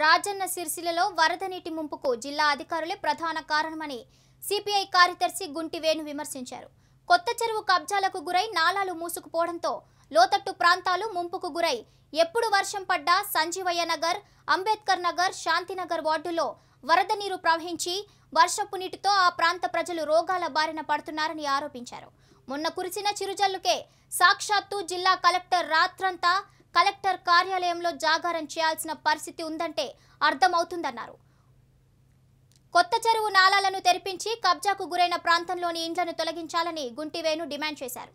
రాజన్న సిరిసిల్లలో వరద నీటి ముంపుకు జిల్లా అధికారులే ప్రధాన కారణమని సిపిఐ కార్యదర్శి గుంటి వేణు విమర్శించారు కొత్త చెరువు కబ్జాలకు గురై నాలాలు మూసుకుపోవడంతో లోతట్టు ప్రాంతాలు ముంపుకు గురై ఎప్పుడు వర్షం పడ్డా సంజీవయ్య నగర్ అంబేద్కర్ నగర్ శాంతినగర్ వార్డుల్లో వరద నీరు ప్రవహించి వర్షపు నీటితో ఆ ప్రాంత ప్రజలు రోగాల బారిన పడుతున్నారని ఆరోపించారు మొన్న కురిసిన చిరుజల్లుకే సాక్షాత్తు జిల్లా కలెక్టర్ రాత్రంతా కలెక్టర్ కార్యాలయంలో జాగారం చేయాల్సిన పరిస్థితి ఉందంటే అర్థమవుతుందన్నారు కొత్త చెరువు నాలాలను తెరిపించి కబ్జాకు గురైన ప్రాంతంలోని ఇండ్లను తొలగించాలని గుంటివేణు డిమాండ్ చేశారు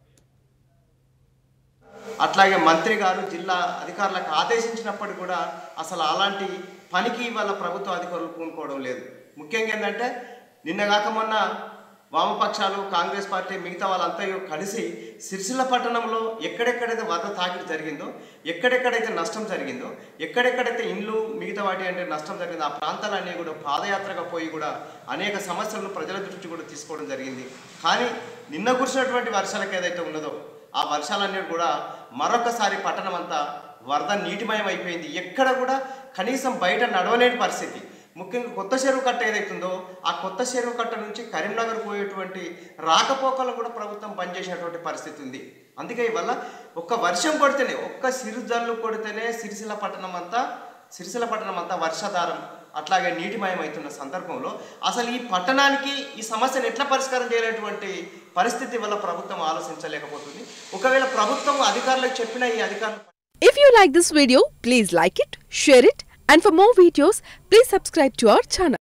అట్లాగే మంత్రి గారు జిల్లా అధికారులకు ఆదేశించినప్పటికీ కూడా అసలు అలాంటి పనికి ఇవాళ ప్రభుత్వ అధికారులు పూనుకోవడం లేదు ముఖ్యంగా ఏంటంటే నిన్న కాక మొన్న వామపక్షాలు కాంగ్రెస్ పార్టీ మిగతా వాళ్ళంతా కలిసి సిరిసిల్ల పట్టణంలో ఎక్కడెక్కడైతే వరద తాకిడి జరిగిందో ఎక్కడెక్కడైతే నష్టం జరిగిందో ఎక్కడెక్కడైతే ఇండ్లు మిగతా వాటి అంటే నష్టం జరిగిందో ఆ ప్రాంతాలన్నీ కూడా పాదయాత్రగా పోయి కూడా అనేక సమస్యలను ప్రజల దృష్టి కూడా తీసుకోవడం జరిగింది కానీ నిన్న కురిసినటువంటి వర్షాలకు ఏదైతే ఉన్నదో ఆ వర్షాలన్నీ కూడా మరొకసారి పట్టణం అంతా వరద నీటిమయం అయిపోయింది ఎక్కడ కూడా కనీసం బయట నడవలేని పరిస్థితి ముఖ్యంగా కొత్త చెరువు కట్ట ఏదైతుందో ఆ కొత్త చెరువు కట్ట నుంచి కరీంనగర్ పోయేటువంటి రాకపోకలు కూడా ప్రభుత్వం బంద్ చేసినటువంటి పరిస్థితి ఉంది అందుకే ఇవల్ల ఒక్క వర్షం కొడితేనే ఒక్క సిరిజల్లు కొడితేనే సిరిసిల్ల పట్టణం అంతా సిరిసిల్ల పట్టణం అంతా వర్షాధారం అట్లాగే నీటిమయం అవుతున్న సందర్భంలో అసలు ఈ పట్టణానికి ఈ సమస్యను ఎట్లా పరిష్కారం చేయలేటువంటి పరిస్థితి వల్ల ప్రభుత్వం ఆలోచించలేకపోతుంది ఒకవేళ ప్రభుత్వం అధికారులకు చెప్పిన ఈ అధికారులు If you like this video, please like it, share it, and for more videos, please subscribe to our channel.